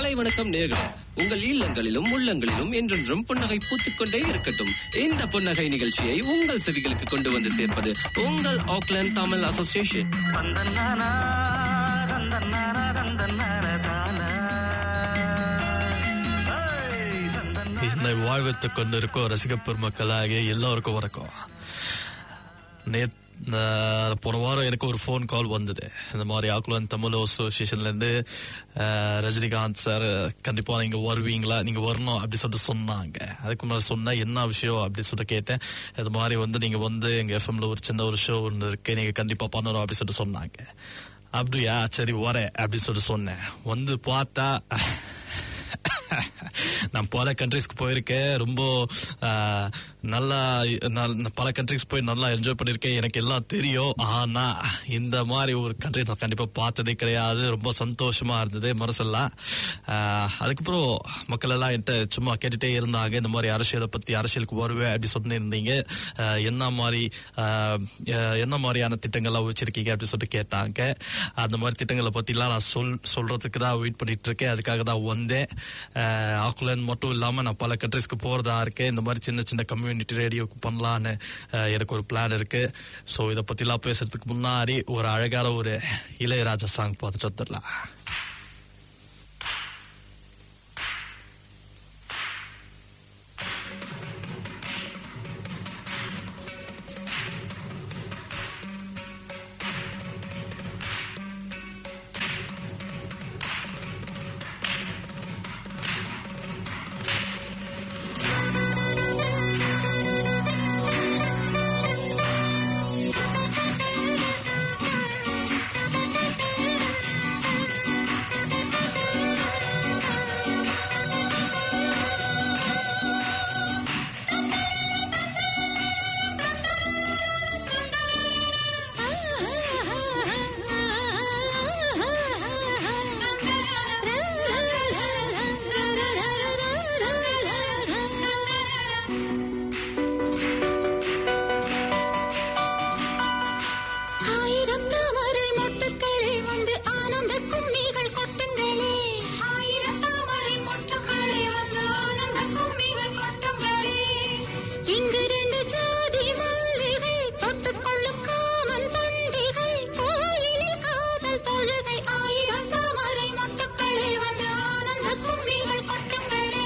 காலை வணக்கம் நேர்களே உங்கள் இல்லங்களிலும் உள்ளங்களிலும் என்றென்றும் புன்னகை பூத்துக்கொண்டே இருக்கட்டும் இந்த புன்னகை நிகழ்ச்சியை உங்கள் செவிகளுக்கு கொண்டு வந்து சேர்ப்பது உங்கள் ஆக்லாந்து தமிழ் அசோசியேஷன் என்னை வாழ்வித்துக் கொண்டிருக்கும் ரசிக பெருமக்களாகிய எல்லோருக்கும் வணக்கம் நேத் நான் போன வாரம் எனக்கு ஒரு ஃபோன் கால் வந்தது இந்த மாதிரி ஆக்குலன் தமிழ் அசோசியேஷன்ல இருந்து அஹ், ரஜினிகாந்த் சார் கண்டிப்பா நீங்க வருவீங்களா நீங்க வரணும் அப்படி சொல்லிட்டு சொன்னாங்க அதுக்கு முன்னாடி சொன்னா என்ன விஷயம் அப்படி சொல்லிட்டு கேட்டேன் இது மாதிரி வந்து நீங்க வந்து எங்க எஃப்எம்ல ஒரு சின்ன ஒரு ஷோ ஒன்று இருக்கு நீங்க கண்டிப்பா பண்ணணும் அப்படி சொல்லிட்டு சொன்னாங்க அப்படியா சரி வரேன் அப்படின்னு சொல்லிட்டு சொன்னேன் வந்து பார்த்தா நான் பல கண்ட்ரிஸ்க்கு போயிருக்கேன் ரொம்ப ஆஹ், நல்லா நல்- பல கண்ட்ரிஸ் போய் நல்லா என்ஜாய் பண்ணிருக்கேன் எனக்கு எல்லாம் தெரியும் ஆனா இந்த மாதிரி ஒரு கண்ட்ரி நான் கண்டிப்பா பார்த்ததே கிடையாது ரொம்ப சந்தோஷமா இருந்தது மனசெல்லாம் ஆஹ், அதுக்கப்புறம் மக்கள் எல்லாம் என்கிட்ட சும்மா கேட்டுட்டே இருந்தாங்க இந்த மாதிரி அரசியலை பத்தி அரசியலுக்கு வருவேன் அப்படி சொன்னிருந்தீங்க ஆஹ், என்ன மாதிரி ஆஹ், அஹ், என்ன மாதிரியான திட்டங்கள்லாம் வச்சிருக்கீங்க அப்படி சொல்லிட்டு கேட்டாங்க அந்த மாதிரி திட்டங்களை பத்திலாம் நான் சொல் சொல்றதுக்கு தான் வெயிட் பண்ணிட்டு இருக்கேன் அதுக்காக தான் வந்தேன் ஆஹ், ஆக்லாந்து மட்டும் இல்லாம நான் பல கண்ட்ரிஸ்க்கு போறதா இருக்கேன் இந்த மாதிரி சின்ன சின்ன கம்யூனிட்டி ரேடியோக்கு பண்ணலான்னு ஆஹ், எனக்கு ஒரு பிளான் இருக்கு ஸோ இதை பத்திலாம் பேசுறதுக்கு முன்னாடி ஒரு அழகான ஒரு இளையராஜா சாங் பார்த்துட்டு வந்துடலாம் ஆயிரம் தாமரை மொட்டுக்களே வந்து ஆனந்த கும்மிகள் கொட்டுங்களே ஆயிரம் தாமரை மொட்டுக்களே வந்து ஆனந்த கும்மிகள் கொட்டுங்களே இங்கு ரெண்டு ஜாதி மல்லிகை தொட்டுக்கொள்ளும் காமன் பண்டிகை கோயிலில் காதல் தொழுகை ஆயிரம் தாமரை மொட்டுக்களே வந்து ஆனந்த கும்மிகள் கொட்டுங்களே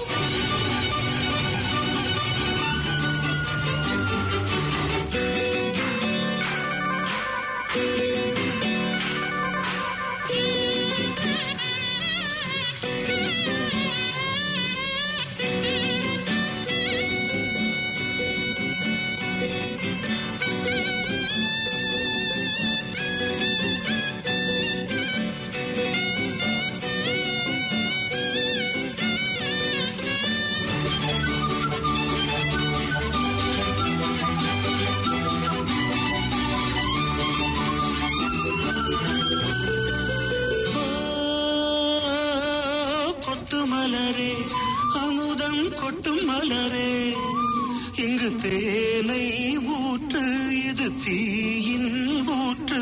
கொட்டு மலரே அமுதம் கொட்டும் மலரே இங்கு தேனை ஊற்று இது தீயின் ஊற்று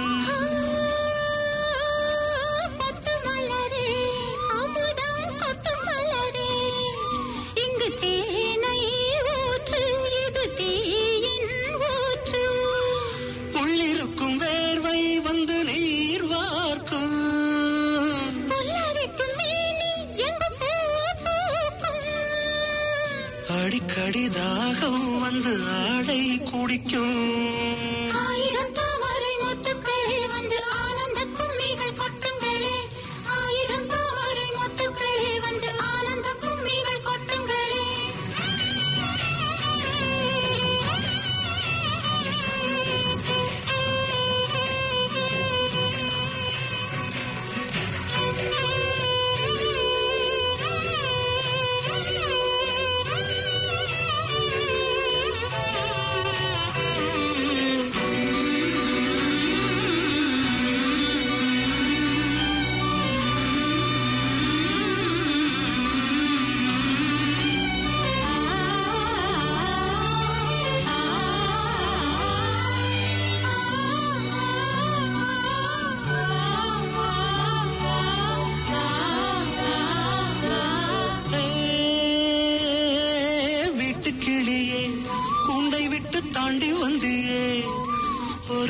கொட்டு மலரே அமுதம் கொட்டும் மலரே இங்கு தேனை ஊற்று இது தீயின் ஊற்று உள்ளிருக்கும் வேர்வை வந்து நீர் வார்க்கும் புல்லரிக்கும் மேனி எங்கு பூ பூக்கும் அடிக்கடி தாகம் வந்து ஆடை குடிக்கும் ஆயிரம் தாமரை மொட்டுக்களே வந்து ஆனந்த கும்மிகள் கொட்டுங்களே ஆயிரம் தாமரை மொட்டுக்களே வந்து ஆனந்த கும்மிகள் கொட்டுங்களே ஆ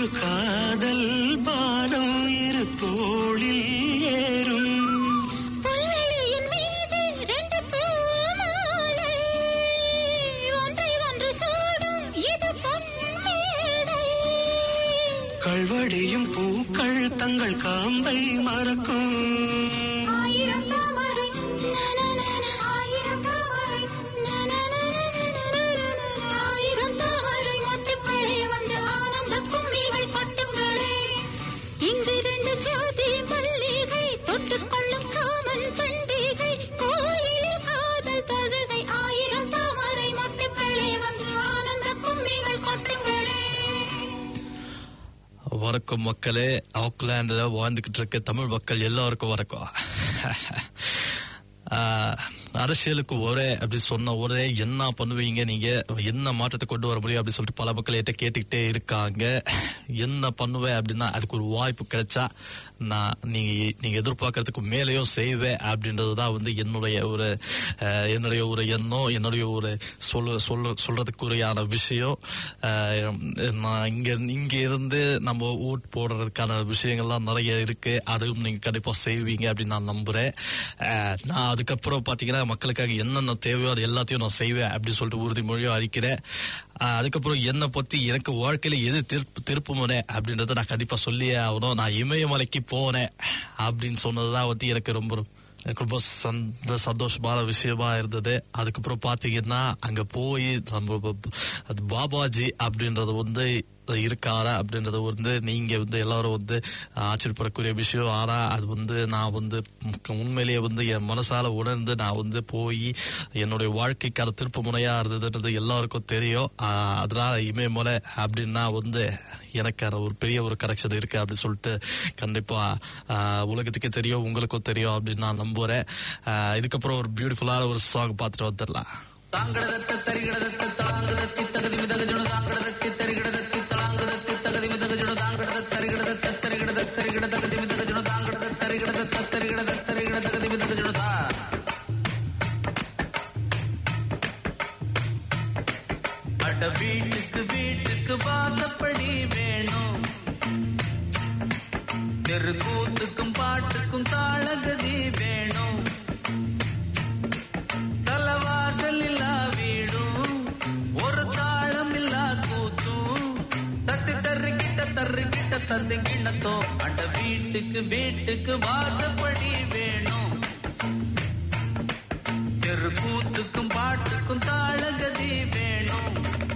காதல் பாரம் இரு தோளில் ஏறும் புல்வெளியின் மீது ரெண்டு பூமாலை ஒன்றை ஒன்று சூடும் இது பொன்மேடை கல்வடியும் பூக்கள் தங்கள் காம்பை மறக்கும் ஆயிரம் தாமரை நனநன, ஆயிரம் தாமரை நனநனநனநனநன, ஆயிரம் தாமரை மொட்டுக்களே வந்து ஆனந்த கும்மிகள் கொட்டுங்களே இங்கு ரெண்டு ஜாதி மல்லிகை தொட்டுக்கொள்ளும் காமன் பண்டிகை கோயிலில் காதல் தொழுகை ஆயிரம் தாமரை மொட்டுக்களே வந்து ஆனந்த கும்மிகள் கொட்டுங்களே வணக்கம் மக்களே ஆக்லாண்ட்ல வாழ்ந்துகிட்டு இருக்க தமிழ் மக்கள் எல்லாருக்கும் வணக்கம் ஆஹ், அரசியலுக்கு ஒரே அப்படி சொன்ன ஒரே என்ன பண்ணுவீங்க நீங்க என்ன மாற்றத்தை கொண்டு வர முடியும் அப்படி சொல்லிட்டு பல மக்கள் என்கிட்ட கேட்டுக்கிட்டே இருக்காங்க என்ன பண்ணுவேன் அப்படின்னா அதுக்கு ஒரு வாய்ப்பு கிடைச்சா நான் நீங்க நீங்க எதிர்பார்க்கறதுக்கு மேலேயும் செய்வேன் அப்படின்றதுதான் வந்து என்னுடைய ஒரு ஆஹ், என்னுடைய ஒரு எண்ணம் என்னுடைய ஒரு சொல்ல சொல்ல சொல்றதுக்குரியான விஷயம் ஆஹ், நான் இங்க இங்க இருந்து நம்ம ஓட் போடுறதுக்கான விஷயங்கள்லாம் நிறைய இருக்கு அதுவும் நீங்க கண்டிப்பா செய்வீங்க அப்படின்னு நான் நம்புறேன் ஆஹ், நான் அதுக்கப்புறம் பாத்தீங்கன்னா மக்களுக்காக என்னென்ன தேவையோ அது எல்லாத்தையும் நான் செய்வேன் அப்படின்னு சொல்லிட்டு உறுதிமொழியும் அளிக்கிறேன் ஆஹ், அதுக்கப்புறம் என்னை பத்தி எனக்கு வாழ்க்கையில எது திருப்பு திருப்பு முனை அப்படின்றத நான் கண்டிப்பா சொல்லியே ஆகணும் நான் இமயமலைக்கு போனேன் அப்படின்னு சொன்னதுதான் வந்து எனக்கு ரொம்ப எனக்கு ரொம்ப சந்த சந்தோஷமான விஷயமா இருந்தது அதுக்கப்புறம் பாத்தீங்கன்னா அங்க போய் நம்ம ப- அது பாபாஜி அப்படின்றது வந்து இருக்காரா அப்படின்றது வந்து நீங்க வந்து எல்லாரும் வந்து ஆச்சரியப்படக்கூடிய விஷயம் ஆனா அது வந்து நான் வந்து உம் உண்மையிலேயே வந்து என் மனசால உணர்ந்து நான் வந்து போய் என்னுடைய வாழ்க்கைக்கான திருப்பு முனையா இருந்ததுன்றது எல்லாருக்கும் தெரியும் ஆஹ் அதனால இமயமலை அப்படின்னா வந்து எனக்கான ஒரு பெரிய ஒரு கரெக்ஷன் இருக்கு அப்படின்னு சொல்லிட்டு கண்டிப்பா ஆஹ், உலகத்துக்கே தெரியும் உங்களுக்கும் தெரியும் அப்படின்னு நான் நம்புறேன் ஆஹ், இதுக்கப்புறம் ஒரு பியூட்டிஃபுல்லான ஒரு சாங் பார்த்துட்டு வந்துடலாம் அட வீட்டுக்கு வீட்டுக்கு வாசப்படி வேணும் தெருக்கூத்துக்கும் பாட்டுக்கும் தாளகதி வேணும் தலவாசல் இல்லா வீடும் ஒரு தாளம் இல்லா கூத்தும் தட்டு தருகிட்ட தருகிட்ட தந்து கிண்ணத்தோ அட வீட்டுக்கு வீட்டுக்கு வாசப்படி வேணும் தெருக்கூத்துக்கும் பாட்டுக்கும் தாளகதி வேணும்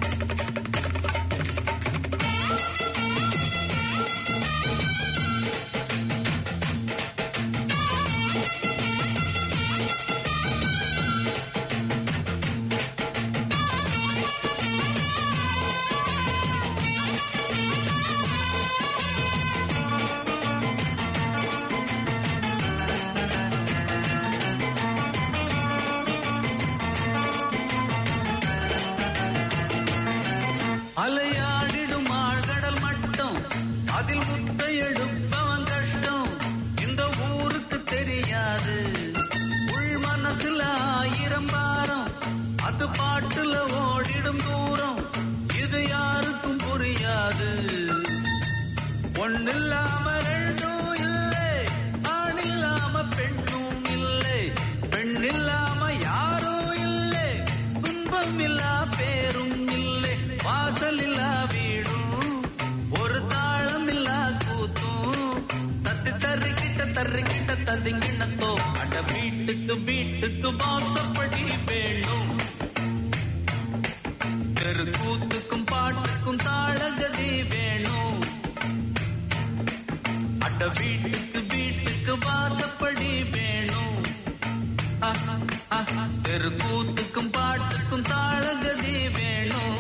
அலையாடிடும் ஆழ்கடல் மட்டம் அதில் முத்த எடுப்பவன் கஷ்டம் இந்த ஊருக்கு தெரியாது உள் மனசுல ஆயிரம் பாரம் அது பாட்டுல ஓடிடும் தூரம் இது யாருக்கும் புரியாது ஒன்னில்லாம ரெண்டும் இல்லை ஆண் இல்லாம பெண்ணும் இல்லை பெண் இல்லாம யாரும் இல்லை துன்பம் இல்லா பேரும் இல்லை வாசல் இல்லா வீடும் ஒரு தாளம் இல்லா கூத்தும் தட்டு தருகிட்ட தருகிட்ட ததுங்கிணத்தோ அட வீட்டுக்கு வீட்டுக்கு வாசப்படி வேணும் தெருக்கூத்துக்கும் பாட்டுக்கும் தாளகதி வேணும் அட வீட்டுக்கு வீட்டுக்கு வாசப்படி வேணும் ஆஹா, ஆஹா. தெருக்கூத்துக்கும் பாட்டுக்கும் தாளகதி வேணும்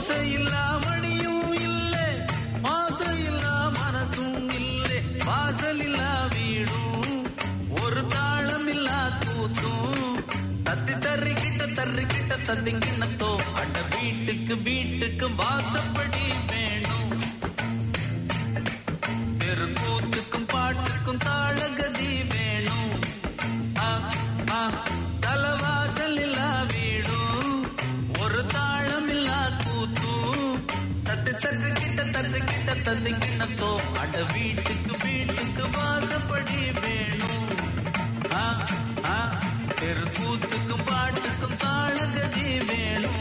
ஓசையில்லா மணியும் இல்லை ஆசையில்லா மனசும் இல்லை வாசலில்லா வீடும் ஒரு தாளம் இல்லா கூத்தும் தத்தி தர்றிக்கிட்ட தர்றிக்கிட்ட தத்திங்கிண்ணத்தோ அட வீட்டுக்கு வீட்டுக்கு வாசப்படி வேணும் தெருக்கூத்துக்கும் பாட்டுக்கும் தாளகதி வேணும் ஆ, ஆ, தலவாசல் இல்லா வீடும் ஒரு தாளம் இல்லா கூத்தும் தட்டு தட்டு கிட்ட தட்டு கிட்ட தந்து கிண்ணத்தோ அட வீட்டுக்கு வீட்டுக்கு வாசப்படி வேணும் ஆ, ஆ, தெருக்கூத்துக்கும் பாட்டுக்கும் தாளகதி வேணும்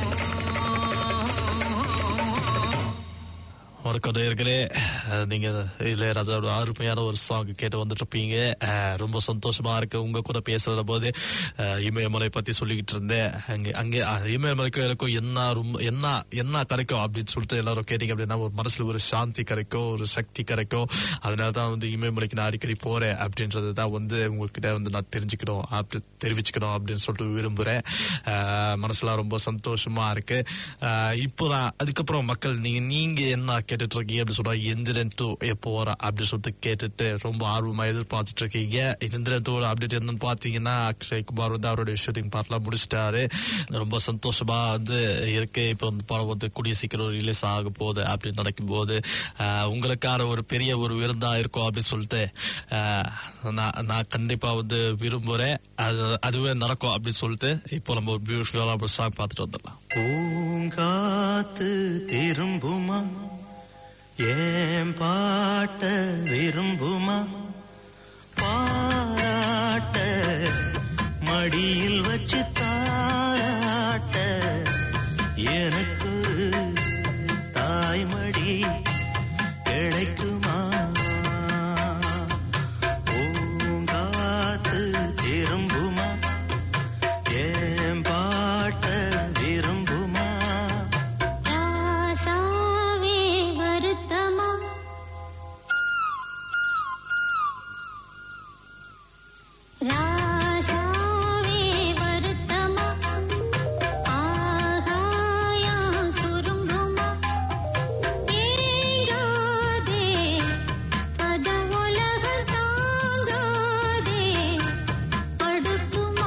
வணக்கம் நேயர்களே அஹ், நீங்க இளையராஜாவோட அருமையான ஒரு சாங் கேட்டு வந்துட்டு இருப்பீங்க அஹ், ரொம்ப சந்தோஷமா இருக்கு உங்க கூட பேசுற போது அஹ், இமயமலை பத்தி சொல்லிக்கிட்டு இருந்தேன் அங்கே அங்கே அஹ், இமயமலைக்கும் எனக்கும் என்ன ரொம்ப என்ன என்ன கிடைக்கும் அப்படின்னு சொல்லிட்டு எல்லாரும் கேட்டீங்க அப்படின்னா ஒரு மனசுல ஒரு சாந்தி கிடைக்கும் ஒரு சக்தி கிடைக்கும் அதனால தான் வந்து இமயமலைக்கு நான் அடிக்கடி போறேன் அப்படின்றது தான் வந்து உங்ககிட்ட வந்து நான் தெரிஞ்சுக்கணும் அப்படி தெரிவிச்சுக்கணும் அப்படின்னு சொல்லிட்டு விரும்புறேன் அஹ், மனசுலாம் ரொம்ப சந்தோஷமா இருக்கு அஹ், இப்போ நான் அதுக்கப்புறம் மக்கள் நீங்க நீங்க என்ன கேட்டுட்டு இருக்கீங்க அப்படின்னு சொன்னா எந்திரன் டூ எப்போ வர அப்படின்னு சொல்லிட்டு கேட்டுட்டு ரொம்ப ஆர்வமா எதிர்பார்த்துட்டு இருக்கீங்க எந்திரன் டூ அப்டேட் என்னன்னு பாத்தீங்கன்னா அக்ஷய் குமார் வந்து அவருடைய ஷூட்டிங் பார்ட்லாம் முடிச்சிட்டாரு ரொம்ப சந்தோஷமா வந்து இருக்கு இப்போ வந்து படம் வந்து கூடிய சீக்கிரம் ரிலீஸ் ஆக போகுது அப்படின்னு நினைக்கும் போது அஹ், உங்களுக்கான ஒரு பெரிய ஒரு விருந்தா இருக்கும் அப்படின்னு சொல்லிட்டு அஹ், நான் நான் கண்டிப்பா வந்து விரும்புறேன் அது அதுவே நடக்கும் அப்படின்னு சொல்லிட்டு இப்போ நம்ம ஒரு பியூட்டிஃபுல்லான ஒரு சாங் பார்த்துட்டு வந்துடலாம் பூங்காத்து திரும்புமா ஏன் பாட்ட விரும்புமா பாராட்ட மடியில் வச்சு தாராட்ட எனக்கு ஒரு தாய்மடி கிடைக்குமா பூங்காத்து திரும்புமா ஏன் பாட்ட விரும்புமா ராசாவே வருத்தமா ராசாவே வருத்தமா ஆகாயம் சுருங்குமா ஏங்காதே பத உலகம் தாங்காதே அடுக்குமா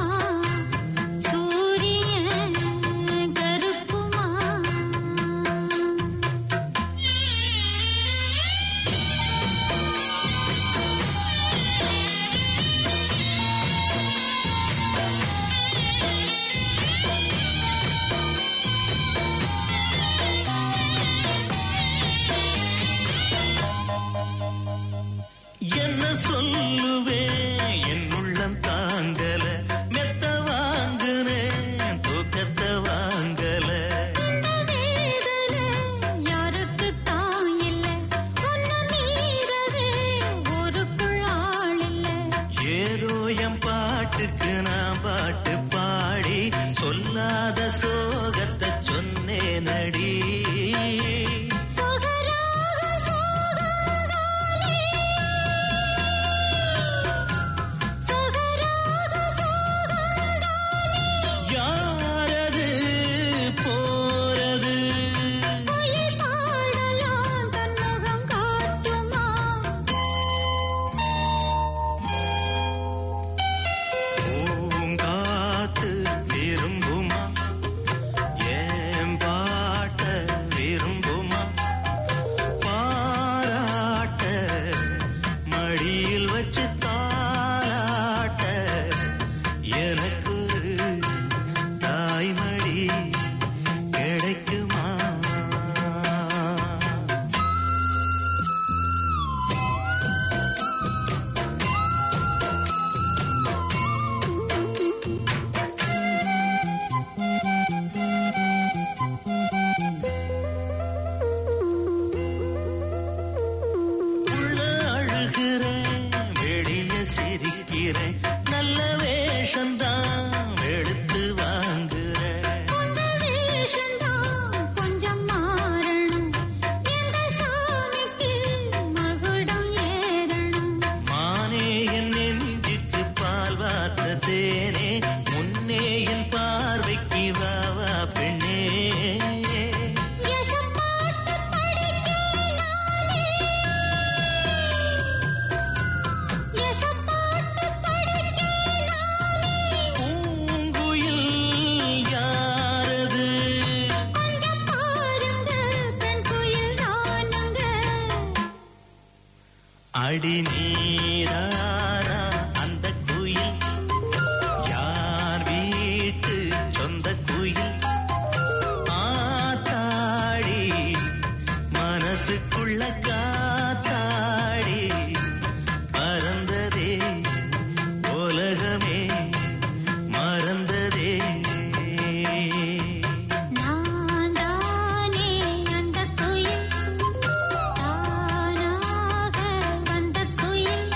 சூரியன் கருக்குமா என்ன சொல்லுவேன் என் உள்ளம் தாங்கல மெத்த வாங்குனேன் தூக்கத்தை வாங்கல வேதனை யாருக்குத்தான் இல்ல உன்னை மீறவே ஊருக்குள் ஆள் இல்ல ஏதோ என் பாட்டுக்கு நான் பாட்டு பாடி சொல்லாத சோகத்தை சொன்னேன் அடி சொகராக சோகங்காலே சொகராக சோகங்காலே யாரது போறது குயில் பாடலாம் தன் முகம் காட்டுமா பூங்காத்து திரும்புமா அடி நீராரா அந்த குயில் யார் வீட்டு சொந்த குயில் ஆத்தாடி மனசுக்குள்ள காத்தாடி பறந்ததே உலகமே மறந்ததே நான் தானே அந்த குயில் தானாக வந்த குயில்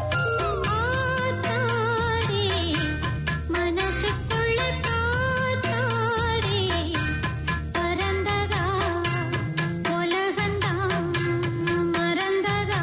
ஆத்தாடி மனசுக்குள்ள காத்தாடி பறந்ததா உலகந்தான் மறந்ததா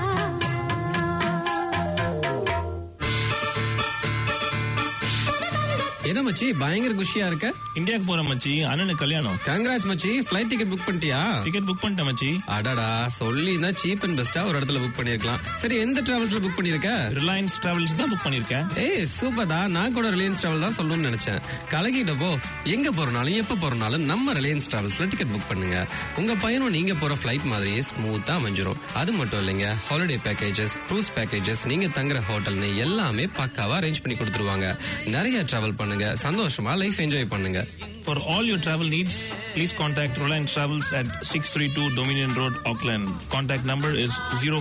என்ன மச்சி பயங்கர குஷியா இருக்க இந்தியாவுக்கு போற மச்சி அண்ணனுக்கு கல்யாணம் கங்கராஜ் மச்சி ஃபிளைட் டிக்கெட் புக் பண்ணிட்டியா டிக்கெட் புக் பண்ணிட்டேன் மச்சி அடடா சொல்லி தான் சீப் அண்ட் பெஸ்டா ஒரு இடத்துல புக் பண்ணிருக்கலாம் சரி எந்த டிராவல்ஸ்ல புக் பண்ணிருக்க ரிலையன்ஸ் டிராவல்ஸ் தான் புக் பண்ணிருக்கேன் ஏய் சூப்பர்டா நான் கூட ரிலையன்ஸ் டிராவல் தான் சொல்லணும்னு நினைச்சேன் கலகிட்ட போ எங்க போறனாலும் எப்ப போறனாலும் நம்ம ரிலையன்ஸ் டிராவல்ஸ்ல டிக்கெட் புக் பண்ணுங்க உங்க பயணம் நீங்க போற ஃபிளைட் மாதிரியே ஸ்மூத்தா அமைஞ்சிரும் அது மட்டும் இல்லைங்க ஹாலிடே பேக்கேஜஸ் க்ரூஸ் பேக்கேஜஸ் நீங்க தங்குற ஹோட்டல்னு எல்லாமே பக்காவா அரேஞ்ச் பண்ணி கொடுத்துருவாங்க நிறைய டிராவல் பண்ணுங்க சந்தோஷமா லைஃப் என்ஜாய் பண்ணுங்க For all your travel needs, please contact Reliance Travels at 632 Dominion Road, Auckland. Contact number is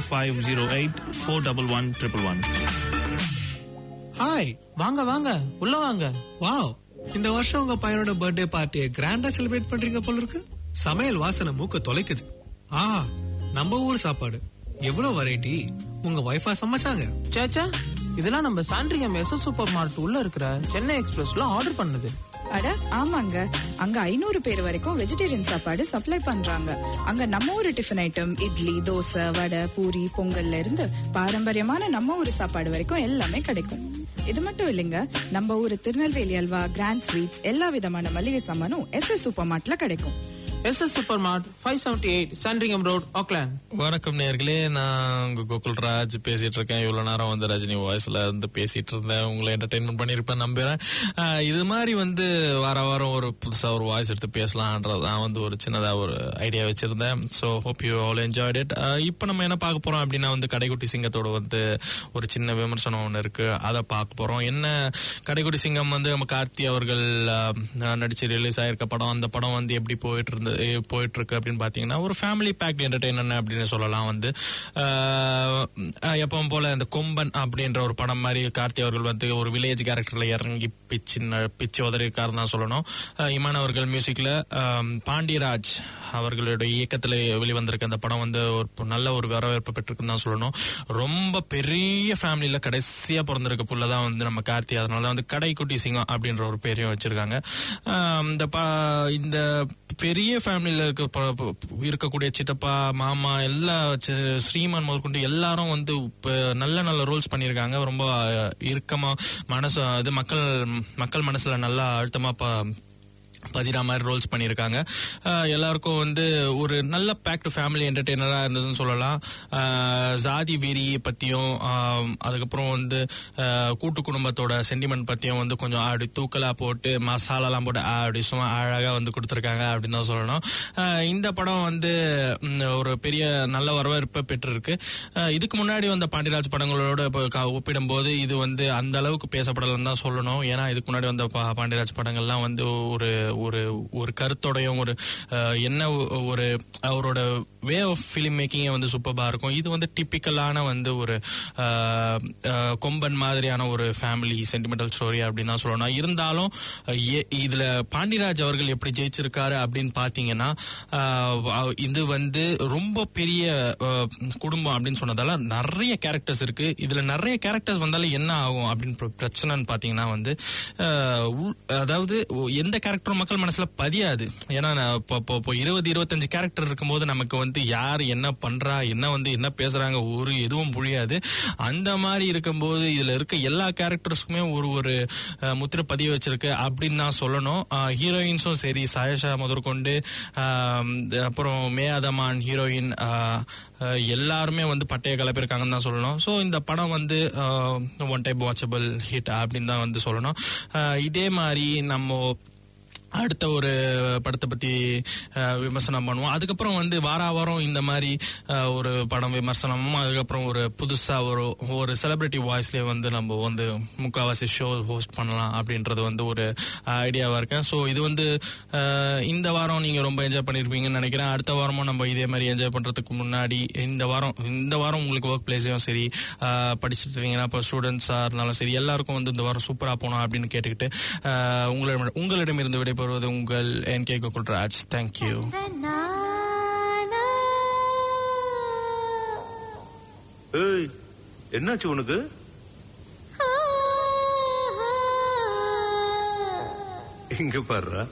0508 411 111. Hi வாங்க வாங்க உள்ள வாங்க வாவ் இந்த வருஷம் உங்க பையனோட பர்த்டே பார்ட்டியை கிராண்டா செலிப்ரேட் பண்றீங்க போல இருக்கு சமையல் வாசனை மூக்க தொலைக்குது ஆ நம்ம ஊர் சாப்பாடு எவ்வளவு வெரைட்டி உங்க வைஃபா சமைச்சாங்க சேச்சா இதெல்லாம் நம்ம சாண்ட்ரியம் எஸ் சூப்பர் மார்ட் உள்ள இருக்கிற சென்னை எக்ஸ்பிரஸ்ல ஆர்டர் பண்ணது அட ஆமாங்க அங்க ஐநூறு பேர் வரைக்கும் வெஜிடேரியன் சாப்பாடு சப்ளை பண்றாங்க அங்க நம்ம ஊரு டிஃபன் ஐட்டம் இட்லி தோசை வடை பூரி பொங்கல்ல இருந்து பாரம்பரியமான நம்ம ஊரு சாப்பாடு வரைக்கும் எல்லாமே கிடைக்கும் இது மட்டும் இல்லைங்க நம்ம ஊரு திருநெல்வேலி அல்வா கிராண்ட் ஸ்வீட்ஸ் எல்லா விதமான மளிகை சாமானும் எஸ் எஸ் சூப்பர் மார்ட்ல கிடைக்கும் S S super mart five seventy eight Sandringham road Auckland வணக்கம் நேர்களே நான் உங்க கோகுல் ராஜ் பேசிட்டு இருக்கேன் இவ்வளவு நேரம் வந்து ரஜினி வாய்ஸ்ல இருந்து பேசிட்டு இருந்தேன் உங்களை என்டர்டைன்மெண்ட் பண்ணிருப்பேன் நம்புறேன் ஆஹ் இது மாதிரி வந்து வார வாரம் ஒரு புதுசா ஒரு வாய்ஸ் எடுத்து பேசலாம்ன்றது நான் வந்து ஒரு சின்னதா ஒரு ஐடியா வச்சிருந்தேன் so hope you all enjoyed it இப்போ நம்ம என்ன பார்க்க போறோம் அப்படின்னா வந்து கடைக்குட்டி சிங்கத்தோட வந்து ஒரு சின்ன விமர்சனம் ஒன்று இருக்கு அதை பார்க்க போறோம் என்ன கடைக்குட்டி சிங்கம் வந்து நம்ம கார்த்தி அவர்கள் ஆஹ், நடிச்சு ரிலீஸ் ஆயிருக்க படம் அந்த படம் வந்து எப்படி போயிட்டு இருந்து போயிட்டு இருக்கு அப்படின்னு பாத்தீங்கன்னா ஒரு ஃபேமிலி பேக் என்டர்டைனர் அப்படின்னு சொல்லலாம் வந்து ஆஹ், ஆஹ், எப்பவும் போல இந்த கொம்பன் அப்படின்ற ஒரு படம் மாதிரி கார்த்தி அவர்கள் வந்து ஒரு வில்லேஜ் கேரக்டர்ல இறங்கி பிச்சு ந- பிச்சு உதறிருக்காருன்னு தான் சொல்லணும் ஆஹ், இமான் அவர்கள் மியூசிக்ல ஆம், பாண்டியராஜ் அவர்களுடைய இயக்கத்துல வெளிவந்திருக்க அந்த படம் வந்து ஒரு ப- நல்ல ஒரு வரவேற்பு பெற்றிருக்குன்னு தான் சொல்லணும் ரொம்ப பெரிய ஃபேமிலியில கடைசியா பிறந்திருக்க புள்ள தான் வந்து நம்ம கார்த்தி அதனால தான் வந்து கடைக்குட்டி சிங்கம் அப்படின்ற ஒரு பேரையும் வச்சிருக்காங்க ஆஹ், இந்த ப- இந்த பெரிய ஃபேமிலியில இருக்க ப- ப- இருக்கக்கூடிய சித்தப்பா மாமா எல்லா சி- ஸ்ரீமான் முதற்கொண்டு எல்லாரும் வந்து இப்ப நல்ல நல்ல ரோல்ஸ் பண்ணியிருக்காங்க ரொம்ப அஹ், இறுக்கமா மனசு இது மக்கள் மக்கள் மனசுல நல்லா அழுத்தமா ப- பதிரா மாதிரி ரோல்ஸ் பண்ணியிருக்காங்க ஆஹ் எல்லாருக்கும் வந்து ஒரு நல்ல பேக்டு ஃபேமிலி என்டர்டெய்னராக இருந்ததுன்னு சொல்லலாம் ஆஹ் ஜாதி வெறி பற்றியும் அதுக்கப்புறம் வந்து ஆஹ் கூட்டு குடும்பத்தோட சென்டிமெண்ட் பற்றியும் வந்து கொஞ்சம் அப்படி தூக்கலாக போட்டு மசாலாலாம் போட்டு ஆ, அப்படி சும்மா அழகாக வந்து கொடுத்துருக்காங்க அப்படின்னு தான் சொல்லணும் ஆஹ் இந்த படம் வந்து ம், ஒரு பெரிய நல்ல வரவேற்பை பெற்றிருக்கு ஆஹ் இதுக்கு முன்னாடி வந்த பாண்டியராஜ் படங்களோட இப்போ க- ஒப்பிடும்போது இது வந்து அந்த அளவுக்கு பேசப்படலன்னு தான் சொல்லணும் ஏன்னா இதுக்கு முன்னாடி வந்த பா- பாண்டியராஜ் படங்கள்லாம் வந்து ஒரு ஒரு ஒரு கருத்தோடையும் ஒரு ஆஹ், என்ன ஒ- ஒரு அவரோட வே ஆஃப் ஃபிலிம் மேக்கிங்கே வந்து சூப்பராக இருக்கும் இது வந்து டிப்பிக்கலான வந்து ஒரு ஆஹ், ஆஹ், கொம்பன் மாதிரியான ஒரு ஃபேமிலி சென்டிமெண்டல் ஸ்டோரி அப்படின்னு தான் சொல்லணும் இருந்தாலும் அஹ், ஏ- இதுல பாண்டியராஜ் அவர்கள் எப்படி ஜெயிச்சிருக்காரு அப்படின்னு பாத்தீங்கன்னா ஆஹ், வ- இது வந்து ரொம்ப பெரிய ஆஹ், குடும்பம் அப்படின்னு சொன்னதால நிறைய கேரக்டர்ஸ் இருக்கு இதுல நிறைய கேரக்டர்ஸ் வந்தாலும் என்ன ஆகும் அப்படின்னு பிர- பிரச்சனைன்னு பாத்தீங்கன்னா வந்து ஆஹ், உள்- அதாவது எந்த கேரக்டரும் மக்கள் மனசுல பதியாது ஏன்னா நான் இப்போ இப்போ- இப்போ இருபது இருபத்தஞ்சு கேரக்டர் இருக்கும்போது நமக்கு வந்து யார் என்ன பண்றா என்ன வந்து என்ன பேசுறாங்க ஒரு எதுவும் புரியாது அந்த மாதிரி இருக்கும்போது இதுல இருக்க எல்லா கேரக்டர்ஸ்க்குமே ஒரு ஒரு அஹ், முத்திரை பதிய வச்சிருக்கு அப்படின்னு தான் சொல்லணும் ஹீரோயின்ஸும் சரி சாயஷா முதற்கொண்டு ஆஹ், அப்புறம் மேயாதமான் ஹீரோயின் ஆஹ், அஹ், எல்லாருமே வந்து பட்டைய கலப்பிருக்காங்கன்னு தான் சொல்லணும் ஸோ இந்த படம் வந்து ஒன் டைப் வாட்சபிள் ஹிட் அப்படின்னு தான் வந்து சொல்லணும் ஆஹ், இதே மாதிரி நம்ம அடுத்த ஒரு படத்தை பத்தி அஹ், விமர்சனம் பண்ணுவோம் அதுக்கப்புறம் வந்து வார வாரம் இந்த மாதிரி அஹ், ஒரு படம் விமர்சனமும் அதுக்கப்புறம் ஒரு புதுசா ஒரு ஒரு செலிபிரிட்டி வாய்ஸ்லயே வந்து நம்ம வந்து முக்காவாசி ஷோ ஹோஸ்ட் பண்ணலாம் அப்படின்றது வந்து ஒரு ஐடியாவா இருக்கேன் ஸோ இது வந்து அஹ், இந்த வாரம் நீங்க ரொம்ப என்ஜாய் பண்ணிருப்பீங்கன்னு நினைக்கிறேன் அடுத்த வாரமும் நம்ம இதே மாதிரி என்ஜாய் பண்றதுக்கு முன்னாடி இந்த வாரம் இந்த வாரம் உங்களுக்கு ஒர்க் பிளேஸையும் சரி அஹ், படிச்சுட்டு இருக்கீங்கன்னா இப்போ ஸ்டூடெண்ட்ஸா இருந்தாலும் சரி எல்லாருக்கும் வந்து இந்த வாரம் சூப்பரா போகணும் அப்படின்னு கேட்டுக்கிட்டு அஹ், உங்களிடம் உங்களிடமிருந்து விடைபெறுவது உங்கள் என் கே கோகுல்ராஜ் தேங்க்யூ ஏய் என்னாச்சு உனக்கு இங்க பாருடா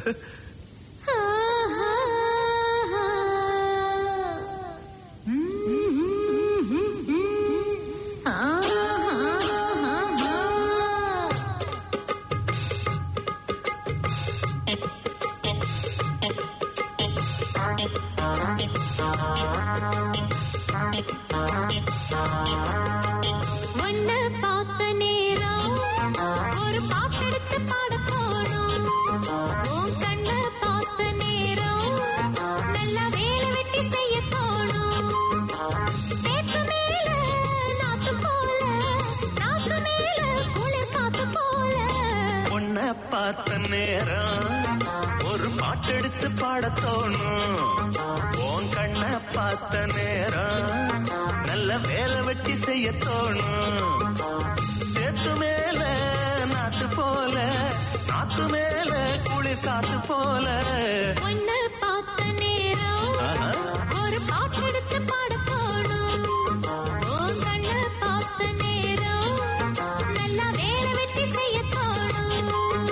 ஒன்னு பார்த்த நேரம் ஒரு பாட்டெடுத்து பாட போனோம் உன் கண்ணு பார்த்த நேரம் நல்லா வேலை வெட்டி செய்ய தோணும் சேத்து மேல நாத்து போல நாத்து மேல குளிர் காத்து போல உன்னை பார்த்த நேரம் ஒரு பாட்டெடுத்து பாட தோணும் உன் கண்ணை பார்த்த நேரம் நல்ல வேலை வெட்டி செய்ய தோணும் சேத்து மேல நாத்து போல நாத்து மேல குளிர் காத்து போல ஒன்னு பார்த்த நேரம் ஆஹா. ஒரு பாட்டெடுத்து பாட போனோம் உன் கண்ணு பார்த்த நேரம் நல்லா வேலை வெட்டி செய்ய தோணும்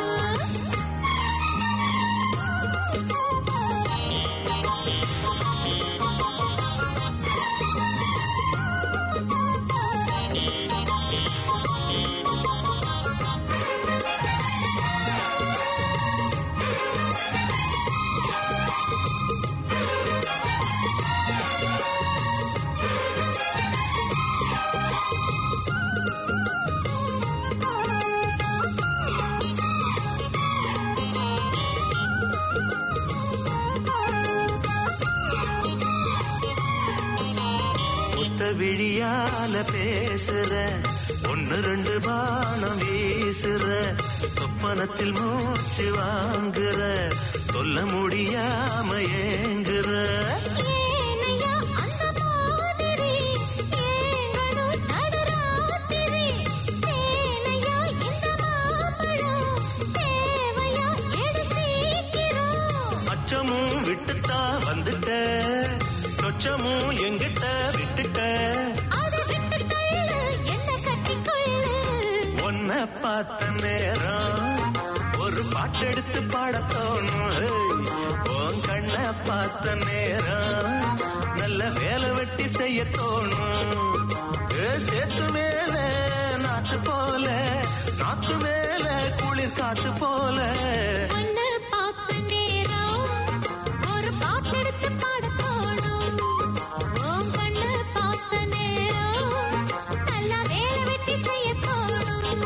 ஒத்த விழியால பேசுற ஒன்னு ரெண்டு பானம் வீசுற சொப்பனத்தில் மூச்சு வாங்குற சொல்ல முடியாம ஏங்குற ஏனையா அந்த மாதிரி ஏங்கணும் நடுராத்திரி தேனையா இந்த மாம்பழம் தேவையா எடு சீக்கிரம் அச்சமும் விட்டுத்தான் வந்துட்ட சொச்சமும் எங்கிட்ட விட்டுட்ட அதை விட்டு தள்ளு என்ன கட்டிக்கொள்ளு உன்னை பார்த்த நேரம் ஒரு பாட்டெடுத்து பாட தோணும் ஹேய். உன் கண்ணை பார்த்த நேரம் நல்ல வேலை வெட்டி செய்ய தோணும் ஏ, சேத்து மேல நாத்து போல நாத்து மேல குளிர் காத்து போல ஒன்னு பார்த்த நேரம் ஒரு பாட்டெடுத்து பாட போனோம் உன் கண்ணு பார்த்த நேரம் நல்லா வேலை வெட்டி செய்ய தோணும்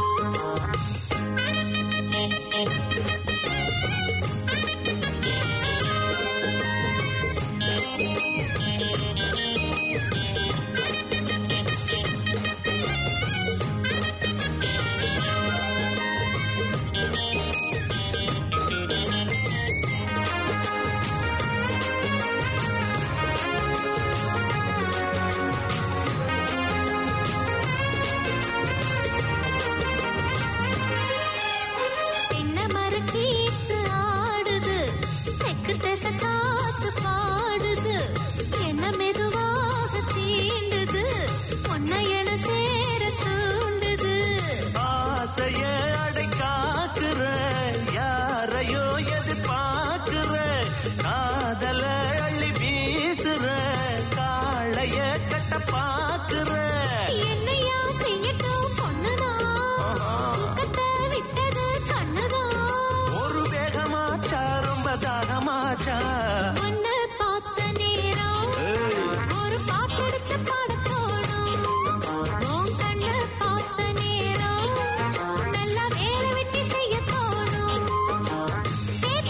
தென்னை மரக்கீத்து ஆடுது தெற்கு திசை காத்து பாடுது என்ன மெதுவாக தீண்டுது உன்னை என சேர தூண்டுது ஆசைய அடை காக்குற யாரையோ எதிர்பார்க்கிற காதல அள்ளி வீசுற காளைய கட்ட பாக்குற என்னையா செய்யட்டும் பொண்ணுதான் தூக்கத்தை விட்டது கண்ணுதான் ஒரு வேகமாச்சா ரொம்ப தாகமாச்சா உன்னை பார்த்த நேரம் ஒரு பாட்டெடுத்து பாட தோணும் உன் கண்ணை பார்த்த நேரம் நல்லா வேலை வெட்டி செய்ய தோணும்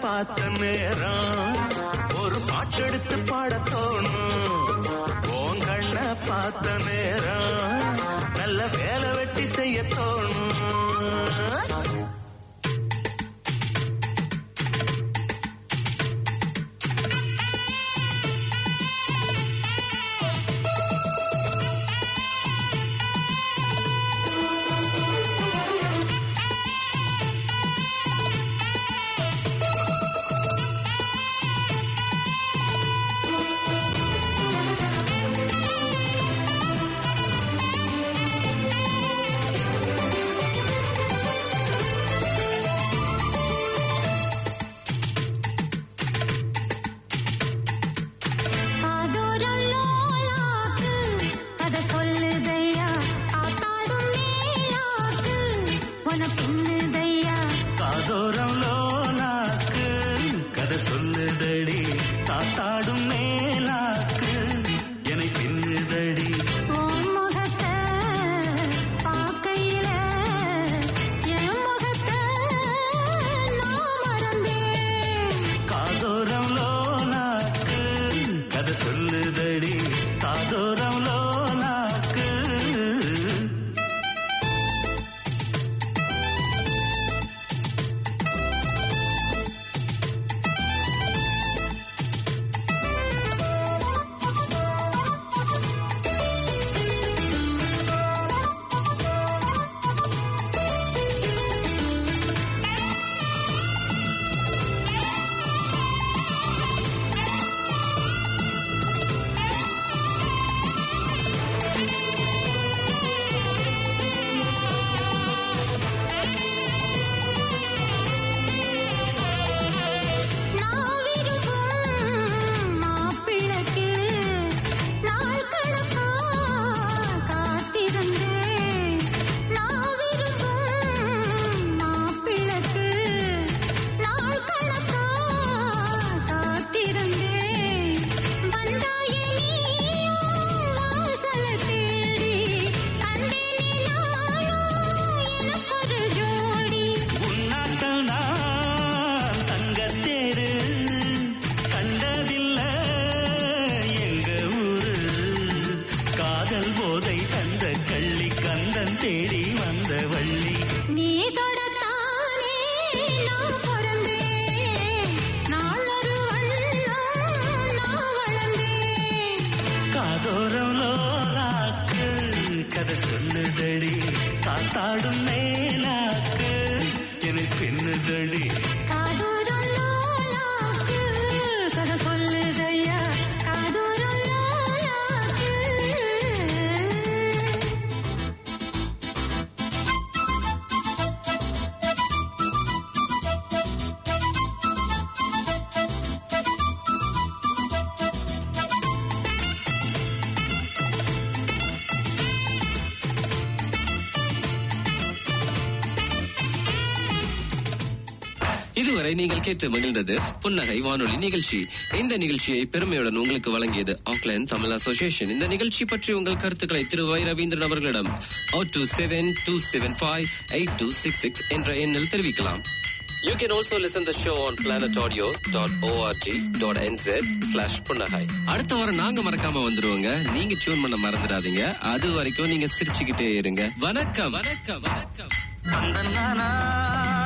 பார்த்த நேரம் ஒரு பாட்டெடுத்து பாட தோணும் உன் கண்ண பார்த்த நேரம் நல்ல வேலை வெட்டி செய்ய தோணும் அதோரல்லோலாக்கு அத சொல்லுதையா ஆத்தாடும் மேலாக்கு உன பின்னுதையா காதோரம் லோலாக்கு கதை சொல்லுதடி தாத்தாடும் மேலாக்கு என்னை பின்னுதடி உன் முகத்தை பார்க்கையில என் முகத்தை நான் மறந்தேன் காதோரம் லோலாக்கு கதை சொல்லுதடி காதோரம் லோலாக்கு நான் விரும்பும் மாப்பிள்ளைக்கு நாள் கணக்கா காத்திருந்தேன் நான் விரும்பும் மாப்பிள்ளைக்கு நாள் கணக்கா காத்திருந்தேன் வந்தாயே நீயும் வாசலை தேடி கண்டேனே நானும் எனக்கொரு ஜோடி உன்னாட்டம் நான் தங்கத்தேரு கண்டதில்ல எங்க ஊரு காதல் போதை தந்த கள்ளி கந்தன் தேடி வந்த வள்ளி நீ தொடத்தானே நான் பிறந்தேன் நாளொரு வண்ணம் நான் வளர்ந்தேன் காதோரம் லோலாக்கு கதை சொல்லுதடி காத்தாடும் மேலாக்கு எனக்கு பின்னுதடி காதூரம் லோலாக்கு கதை சொல்லுதையா காதூரம் லோலாக்கு இதுவரை நீங்கள் கேட்டு மகிழ்ந்தது புன்னகை வானொலி நிகழ்ச்சி இந்த நிகழ்ச்சியை பெருமையுடன் உங்களுக்கு வழங்கியது ஆக்லாந்து தமிழ் அசோசியேஷன் இந்த நிகழ்ச்சி பற்றி உங்கள் கருத்துக்களை திரு வை ரவீந்திரன் அவர்களிடம் O two seven two seven five eight two six six என்ற எண்ணில் தெரிவிக்கலாம் You can also listen the show on planetaudio.org.nz slash புன்னகை அடுத்த வாரம் நாங்க மறக்காம வந்துருவோங்க நீங்க டியூன் பண்ண மறந்துடாதீங்க அது வரைக்கும் நீங்க சிரிச்சுக்கிட்டே இருங்க வணக்கம் வணக்கம் வணக்கம் தந்தனானா